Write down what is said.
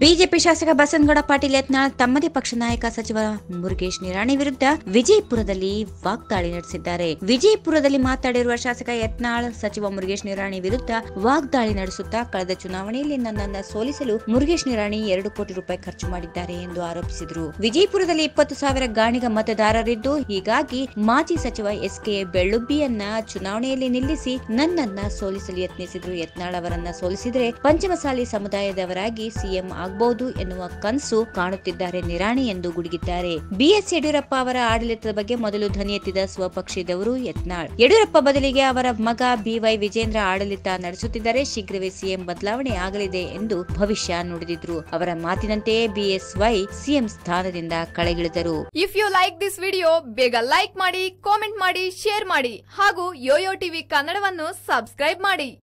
BJP ಶಾಸಕ ಬಸನಗೌಡ ಪಾಟೀಲ್ ಯತ್ನಾಳ್ ತಮ್ಮದೇ ಪಕ್ಷ ನಾಯಕ ಸಚಿವ ಮುರುಗೇಶ್ ನಿರಾಣಿ ವಿರುದ್ಧ ವಿಜಯಪುರದಲ್ಲಿ ವಾಗ್ದಾಳಿ ನಡೆಸಿದ್ದಾರೆ ವಿಜಯಪುರದಲ್ಲಿ ಮಾತನಾಡಿರುವ ಶಾಸಕ ಯತ್ನಾಳ್ ಸಚಿವ ಮುರುಗೇಶ್ ನಿರಾಣಿ ವಿರುದ್ಧ ವಾಗ್ದಾಳಿ ನಡೆಸುತ್ತಾ ಕಳೆದ ಚುನಾವಣೆಯಲ್ಲಿ ನನ್ನನ್ನು ಸೋಲಿಸಲು ಮುರುಗೇಶ್ ನಿರಾಣಿ ಎರಡು ಕೋಟಿ ರೂಪಾಯಿ ಖರ್ಚು ಮಾಡಿದ್ದಾರೆ ಎಂದು ಆರೋಪಿಸಿದರು ವಿಜಯಪುರದಲ್ಲಿ ಇಪ್ಪತ್ತು ಸಾವಿರ ಗಾಣಿಗ ಮತದಾರರಿದ್ದು ಹೀಗಾಗಿ ಮಾಜಿ ಸಚಿವ ಎಸ್ ಕೆ ಬೆಳ್ಳುಬ್ಬಿಯನ್ನ ಚುನಾವಣೆಯಲ್ಲಿ ನಿಲ್ಲಿಸಿ ನನ್ನನ್ನ ಸೋಲಿಸಲು ಯತ್ನಿಸಿದ್ರು ಯತ್ನಾಳ್ ಅವರನ್ನ ಸೋಲಿಸಿದ್ರೆ ಪಂಚಮಸಾಲಿ ಸಮುದಾಯದವರಾಗಿ ಸಿಎಂ ಆಗಬಹುದು ಎನ್ನುವ ಕನಸು ಕಾಣುತ್ತಿದ್ದಾರೆ ನಿರಾಣಿ ಎಂದು ಗುಡುಗಿದ್ದಾರೆ ಬಿಎಸ್ ಯಡಿಯೂರಪ್ಪ ಅವರ ಆಡಳಿತದ ಬಗ್ಗೆ ಮೊದಲು ಧ್ವನಿ ಎತ್ತಿದ ಸ್ವಪಕ್ಷದವರು ಯತ್ನಾಳ್ ಯಡಿಯೂರಪ್ಪ ಬದಲಿಗೆ ಅವರ ಮಗ ಬಿವೈ ವಿಜೇಂದ್ರ ಆಡಳಿತ ನಡೆಸುತ್ತಿದ್ದರೆ ಶೀಘ್ರವೇ ಸಿಎಂ ಬದಲಾವಣೆ ಆಗಲಿದೆ ಎಂದು ಭವಿಷ್ಯ ನುಡಿದಿದ್ರು ಅವರ ಮಾತಿನಂತೆಯೇ ಬಿಎಸ್ವೈ ಸಿಎಂ ಸ್ಥಾನದಿಂದ ಕಳೆಗಿಳಿದರು if you like this video ಬೇಗ ಲೈಕ್ ಮಾಡಿ ಕಾಮೆಂಟ್ ಮಾಡಿ ಶೇರ್ ಮಾಡಿ ಹಾಗೂ ಯೋಯೋ ಟಿವಿ ಕನ್ನಡವನ್ನು ಸಬ್ಸ್ಕ್ರೈಬ್ ಮಾಡಿ